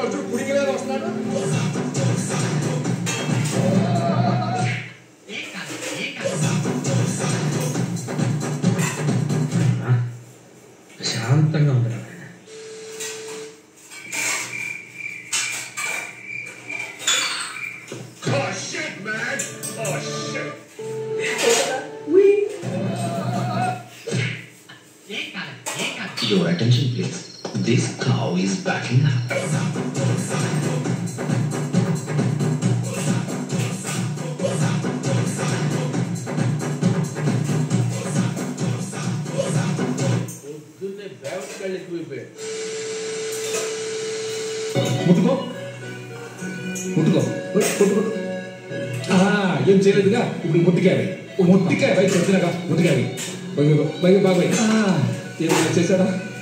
చూడు పుడికి మీద వస్తున్నాడు ప్రశాంతంగా ఉంటాడు ఆయన Oh shit, man! Oh shit! Your attention, please. This cow is backing up. పొద్దున్నే బేవకాళ్ళు ఎక్కువైపోయాయి ముట్టుకో ముట్టుకో ముట్టుకో ఆ, ఏం చేయలేదుగా ఇప్పుడు ముట్టికాయ వేయి. ఓ ముట్టికాయ బయట చెప్తున్నాగా ముట్టికాయ వేయి. బై బై బై బాబాయ్ ఏదో చేశాడా